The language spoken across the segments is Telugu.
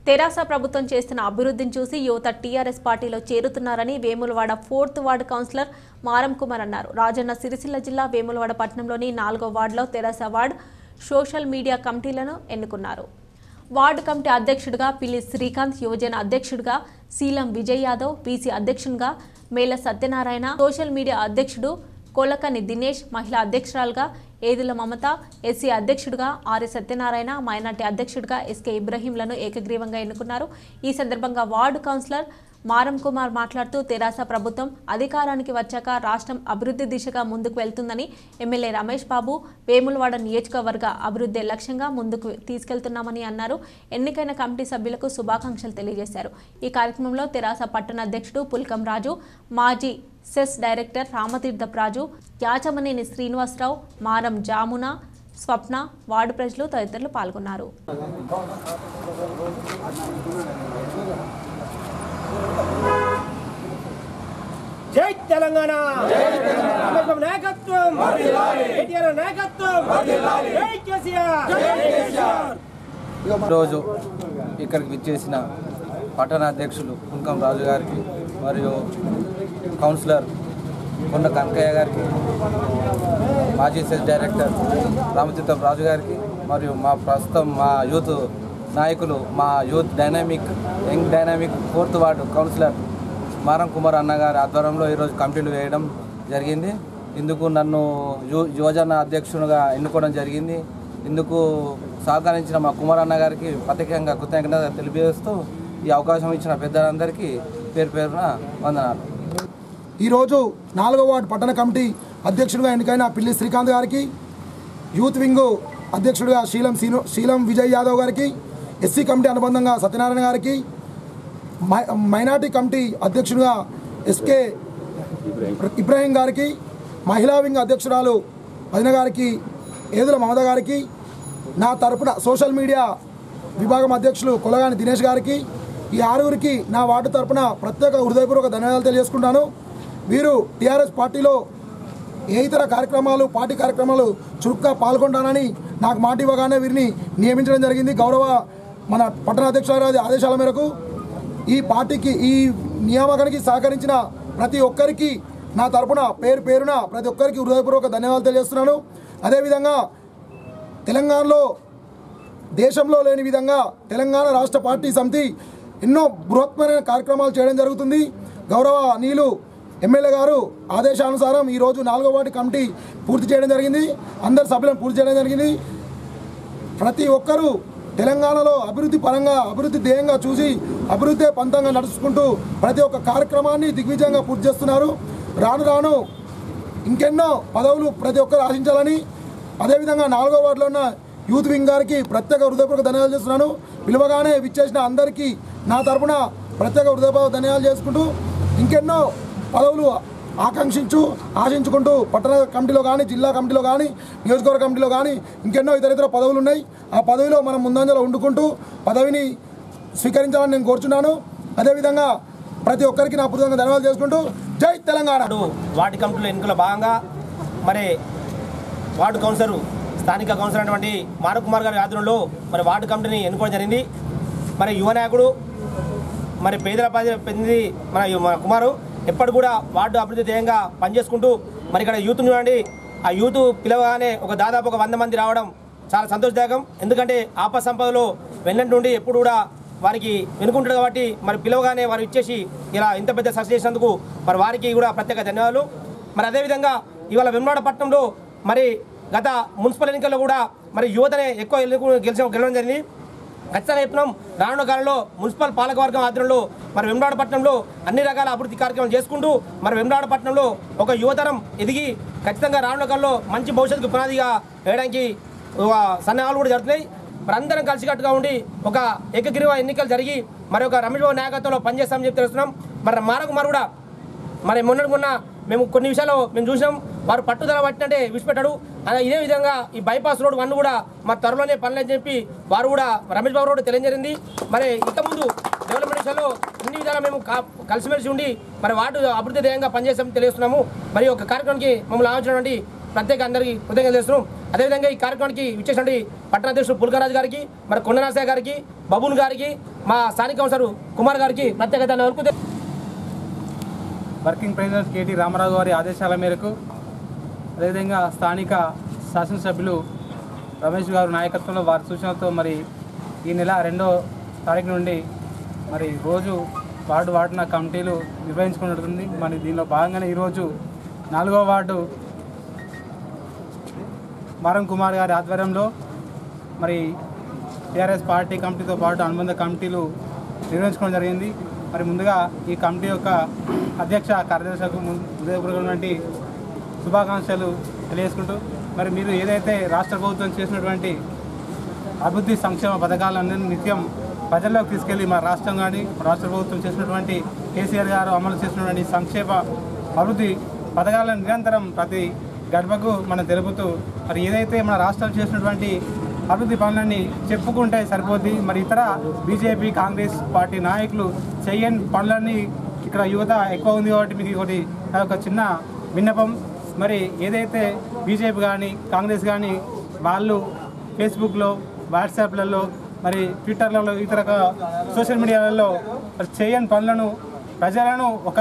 తెరాస ప్రభుత్వం చేస్తున్న అభివృద్ధిని చూసి యువత టీఆర్ఎస్ పార్టీలో చేరుతున్నారని Vemulawada fourth ward councillor Maram Kumar అన్నారు రాజన్న సిరిసిల్ల జిల్లా వేములవాడ పట్టణంలోని నాలుగో వార్డులో తెరాస వార్డ్ సోషల్ మీడియా కమిటీలను ఎన్నుకున్నారు వార్డు కమిటీ అధ్యక్షుడిగా పిల్లి శ్రీకాంత్ యువజన అధ్యక్షుడిగా శీలం విజయ్ యాదవ్ బీసీ అధ్యక్షునిగా మేల సత్యనారాయణ సోషల్ మీడియా అధ్యక్షుడు కొలకని దినేష్ మహిళా అధ్యక్షురాలుగా ఏదుల మమత ఎస్సీ అధ్యక్షుడిగా ఆర్య సత్యనారాయణ మైనార్టీ అధ్యక్షుడిగా ఎస్కే ఇబ్రహీంలను ఏకగ్రీవంగా ఎన్నుకున్నారు ఈ సందర్భంగా వార్డు కౌన్సిలర్ మారం కుమార్ మాట్లాడుతూ తెరాస ప్రభుత్వం అధికారానికి వచ్చాక రాష్ట్రం అభివృద్ధి దిశగా ముందుకు వెళ్తుందని ఎమ్మెల్యే రమేష్ బాబు వేములవాడ నియోజకవర్గ అభివృద్ధి లక్ష్యంగా ముందుకు తీసుకెళ్తున్నామని అన్నారు ఎన్నికైన కమిటీ సభ్యులకు శుభాకాంక్షలు తెలియజేశారు ఈ కార్యక్రమంలో తెరాస పట్టణ అధ్యక్షుడు పుల్కం రాజు మాజీ సెస్ డైరెక్టర్ రామతీర్థప్ రాజు యాచమనేని శ్రీనివాసరావు మారం జామున స్వప్న వార్డు ప్రజలు తదితరులు పాల్గొన్నారు జై తెలంగాణ రమేష్ బాబు నాయకత్వం కేటీఆర్ నాయకత్వం జై కేసీఆర్ ఈరోజు ఇక్కడికి విచ్చేసిన పట్టణ అధ్యక్షులు కుంకం రాజు గారికి మరియు కౌన్సిలర్ కొండ కనకయ్య గారికి మాజీ సెస్ డైరెక్టర్ రామతీర్థం రాజు గారికి మరియు మా ప్రస్తుతం మా యూత్ నాయకులు మా youth dynamic young dynamic fourth ward councillor Maram Kumar అన్న గారి ఆధ్వర్యంలో ఈరోజు కమిటీలు వేయడం జరిగింది ఇందుకు నన్ను యు యువజన అధ్యక్షునిగా ఎన్నుకోవడం జరిగింది ఇందుకు సహకరించిన మా కుమార్ అన్న గారికి ప్రత్యేకంగా కృతజ్ఞత తెలియజేస్తూ ఈ అవకాశం ఇచ్చిన పెద్దలందరికీ పేరు పేరున వందనాలు ఈరోజు నాలుగో వార్డు పట్టణ కమిటీ అధ్యక్షుడిగా ఎన్నికైన పిల్లి శ్రీకాంత్ గారికి యూత్ వింగ్ అధ్యక్షుడిగా శీలం సీను శీలం విజయ్ యాదవ్ గారికి ఎస్సీ కమిటీ అనుబంధంగా సత్యనారాయణ గారికి మై మైనార్టీ కమిటీ అధ్యక్షుడిగా ఎస్కే ఇబ్రాహీం గారికి మహిళా వింగ్ అధ్యక్షురాలు వదిన గారికి ఏదుల మమత గారికి నా తరపున సోషల్ మీడియా విభాగం అధ్యక్షులు కొలగాని దినేష్ గారికి ఈ ఆరుగురికి నా వార్డు తరపున ప్రత్యేక హృదయపూర్వక ధన్యవాదాలు తెలియజేసుకుంటాను వీరు టీఆర్ఎస్ పార్టీలో ఏ ఇతర కార్యక్రమాలు పార్టీ కార్యక్రమాలు చురుగ్గా పాల్గొంటానని నాకు మాట ఇవ్వగానే వీరిని నియమించడం జరిగింది గౌరవ మన పట్టణ అధ్యక్షుల ఆదేశాల మేరకు ఈ పార్టీకి ఈ నియామకానికి సహకరించిన ప్రతి ఒక్కరికి నా తరపున పేరు పేరున ప్రతి ఒక్కరికి హృదయపూర్వక ధన్యవాదాలు తెలియజేస్తున్నాను అదేవిధంగా తెలంగాణలో దేశంలో లేని విధంగా తెలంగాణ రాష్ట్ర పార్టీ సమితి ఎన్నో బృహత్మైన కార్యక్రమాలు చేయడం జరుగుతుంది గౌరవ నీలు ఎమ్మెల్యే గారు ఆదేశానుసారం ఈరోజు నాలుగో వార్డు కమిటీ పూర్తి చేయడం జరిగింది అందరు సభ్యులను పూర్తి చేయడం జరిగింది ప్రతి ఒక్కరూ తెలంగాణలో అభివృద్ధి పరంగా అభివృద్ధి ధ్యేయంగా చూసి అభివృద్ధి పంతంగా నడుచుకుంటూ ప్రతి ఒక్క కార్యక్రమాన్ని దిగ్విజయంగా పూర్తి చేస్తున్నారు రాను రాను ఇంకెన్నో పదవులు ప్రతి ఒక్కరు ఆశించాలని అదేవిధంగా నాలుగో వార్డులో ఉన్న యూత్ వింగ్ గారికి ప్రత్యేక హృదయపూర్వక ధన్యవాదాలు చేస్తున్నాను పిలువగానే విచ్చేసిన అందరికీ నా తరపున ప్రత్యేక హృదయపూర్వక ధన్యవాదాలు చేసుకుంటూ ఇంకెన్నో పదవులు ఆకాంక్షించు ఆశించుకుంటూ పట్టణ కమిటీలో కానీ జిల్లా కమిటీలో కానీ నియోజకవర్గ కమిటీలో కానీ ఇంకెన్నో ఇతర ఇతర పదవులు ఉన్నాయి ఆ పదవిలో మనం ముందంజలో వండుకుంటూ పదవిని స్వీకరించాలని నేను కోరుచున్నాను అదేవిధంగా ప్రతి ఒక్కరికి నా పూర్వకంగా ధన్యవాదాలు చేసుకుంటూ జై తెలంగాణ నాడు వార్డు కమిటీలో ఎన్నికల భాగంగా మరి వార్డు కౌన్సిలర్ స్థానిక కౌన్సిలర్ అయినటువంటి మారుకుమార్ గారి ఆధ్వర్యంలో మరి వార్డు కమిటీని ఎన్నుకోవడం జరిగింది మరి యువ నాయకుడు మరి పేదల ప్రజ- ప్రతినిధి మన యు- మన కుమారు ఎప్పటి కూడా వార్డు అభివృద్ధి ధ్యేయంగా పనిచేసుకుంటూ మరి ఇక్కడ యూత్ చూడండి ఆ యూత్ పిలవగానే ఒక దాదాపు ఒక వంద మంది రావడం చాలా సంతోషదాయకం ఎందుకంటే ఆప సంపదలో వెన్నంటుండి ఎప్పుడు కూడా వారికి వెనుకుంటాడు కాబట్టి మరి పిలవగానే వారు ఇచ్చేసి ఇలా ఇంత పెద్ద సక్సెస్ చేసినందుకు మరి వారికి కూడా ప్రత్యేక ధన్యవాదాలు మరి అదేవిధంగా ఇవాళ వెమ్నాడ పట్టణంలో మరి గత మున్సిపల్ ఎన్నికల్లో కూడా మరి యువతనే ఎక్కువ ఎన్నిక- గెలిచిన గెలవడం జరిగింది ఖచ్చితంగా చెప్తున్నాం రానున్న కాలంలో మున్సిపల్ పాలకవర్గం ఆధ్వర్యంలో మరి వెంబడాడ పట్టణంలో అన్ని రకాల అభివృద్ధి కార్యక్రమాలు చేసుకుంటూ మరి వెంబడాడ పట్టణంలో ఒక యువతరం ఎదిగి ఖచ్చితంగా రానున్న కాలంలో మంచి భవిష్యత్తుకు పునాదిగా వేయడానికి ఒక సన్నాహాలు కూడా జరుగుతున్నాయి మరి అందరం కలిసికట్టుగా ఉండి ఒక ఏకగ్రీవ ఎన్నికలు జరిగి మరి ఒక రమేష్ బాబు నాయకత్వంలో పనిచేస్తామని చెప్పి తెలుస్తున్నాం మరి మారకుమార్ కూడా మరి మొన్నటి మొన్న మేము కొన్ని విషయాలు మేము చూసినాం వారు పట్టుదల పట్టినట్టే విడిచిపెట్టాడు అలా ఇదే విధంగా ఈ బైపాస్ రోడ్ వన్ కూడా మరి త్వరలోనే పనులని చెప్పి వారు కూడా రమేష్ బాబు రోడ్డు తెలియజేరింది మరి ఇంతకుముందు డెవలప్మెంట్ విషయంలో అన్ని విధాలా మేము కా- కలిసిమెలిసి ఉండి మరి వార్డు అభివృద్ధి ధ్యేయంగా పనిచేస్తామని తెలియజేస్తున్నాము మరి ఒక కార్యక్రమానికి మమ్మల్ని ఆలోచించినటువంటి ప్రత్యేక అందరికీ కృతజ్ఞతలు చేస్తున్నాం అదేవిధంగా ఈ కార్యక్రమానికి ఇచ్చేసినటువంటి పట్టణ అధ్యక్షుడు పుల్కరాజు గారికి మరి కొండనాసయ్య గారికి బబున్ గారికి మా స్థానిక కౌన్సిలర్ కుమార్ గారికి ప్రత్యేక ధన్యవాదాలు వర్కింగ్ ప్రెసిడెంట్ కేటీ రామారావు గారి ఆదేశాల మేరకు అదేవిధంగా స్థానిక శాసనసభ్యులు రమేష్ గారి నాయకత్వంలో వారి సూచనలతో మరి ఈ నెల రెండో తారీఖు నుండి మరి రోజు వార్డు వార్డున కమిటీలు నిర్వహించుకున్నట్టుంది మరి దీనిలో భాగంగానే ఈరోజు నాలుగో వార్డు మారం కుమార్ గారి ఆధ్వర్యంలో మరి టీఆర్ఎస్ పార్టీ కమిటీతో పాటు అనుబంధ కమిటీలు నిర్వహించుకోవడం జరిగింది మరి ముందుగా ఈ కమిటీ యొక్క అధ్యక్ష కార్యదర్శులకు ము- హృదయపూర్వకమైనటువంటి శుభాకాంక్షలు తెలియజేసుకుంటూ మరి మీరు ఏదైతే రాష్ట్ర ప్రభుత్వం చేసినటువంటి అభివృద్ధి సంక్షేమ పథకాలన్నీ నిత్యం ప్రజల్లోకి తీసుకెళ్లి మా రాష్ట్రం కానీ రాష్ట్ర ప్రభుత్వం చేసినటువంటి కేసీఆర్ గారు అమలు చేసినటువంటి సంక్షేమ అభివృద్ధి పథకాలను నిరంతరం ప్రతి గడపకు మనం తెలుపుతూ మరి ఏదైతే మన రాష్ట్రం చేసినటువంటి అభివృద్ధి పనులన్నీ చెప్పుకుంటే సరిపోద్ది మరి ఇతర బీజేపీ కాంగ్రెస్ పార్టీ నాయకులు చేయని పనులన్నీ ఇక్కడ యువత ఎక్కువ ఉంది కాబట్టి మీకు ఒకటి నా యొక్క చిన్న విన్నపం మరి ఏదైతే బీజేపీ కానీ కాంగ్రెస్ కానీ వాళ్ళు ఫేస్బుక్లో వాట్సాప్లలో మరి ట్విట్టర్లలో ఇతర సోషల్ మీడియాలలో మరి చేయని పనులను ప్రజలను ఒక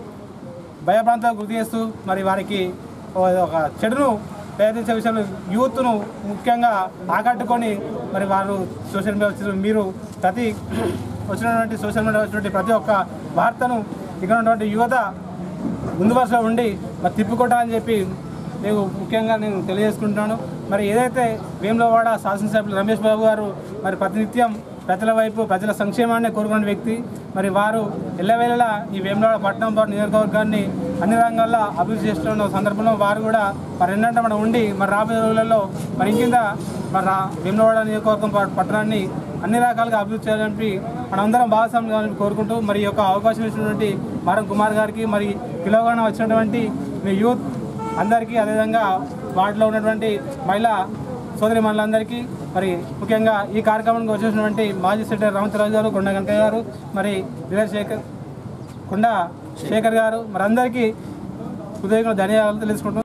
భయభ్రాంతాలకు గురి చేస్తూ మరి వారికి ఓ- ఒక చెడును ప్రయత్నించే విషయంలో యూత్ను ముఖ్యంగా ఆకట్టుకొని మరి వారు సోషల్ మీడియా వచ్చిన మీరు ప్రతి వచ్చినటువంటి సోషల్ మీడియా వచ్చినటువంటి ప్రతి ఒక్క వార్తను ఇక్కడ ఉన్నటువంటి యువత ముందు వరుసలో ఉండి మరి తిప్పుకోవటాలని చెప్పి నేను ముఖ్యంగా నేను తెలియజేసుకుంటున్నాను మరి ఏదైతే వేములవాడ శాసనసభ్యులు రమేష్ బాబు గారు మరి ప్రతినిత్యం ప్రజల వైపు ప్రజల సంక్షేమాన్ని కోరుకునే వ్యక్తి మరి వారు ఎల్లవేళలా ఈ వేములవాడ పట్టణం వారి నియోజకవర్గాన్ని అన్ని రంగాల్లో అభివృద్ధి చేస్తున్న సందర్భంలో వారు కూడా మరి ఎన్నంటే మనం ఉండి మరి రాబోయే రోజులలో మరి ఇంకింత మరి రా- వేములవాడ నియోజకవర్గం ప- పట్టణాన్ని అన్ని రకాలుగా అభివృద్ధి చేయాలని మనందరం భాగస్వామ్యం కావాలని కోరుకుంటూ మరి ఈ యొక్క అవకాశం ఇచ్చినటువంటి మారం కుమార్ గారికి మరి పిలవగానే వచ్చినటువంటి మీ యూత్ అందరికీ అదేవిధంగా వార్డులో ఉన్నటువంటి మహిళా సోదరి మహిళలందరికీ మరి ముఖ్యంగా ఈ కార్యక్రమానికి వచ్చేసినటువంటి మాజీ సెక్రటరీ రామచరాజు గారు కొండ కనకయ్య గారు మరి విజయ్ శేఖర్ కొండ శేఖర్ గారు మరి అందరికీ హృదయంగా ధన్యవాదాలు తెలుసుకుంటున్నాం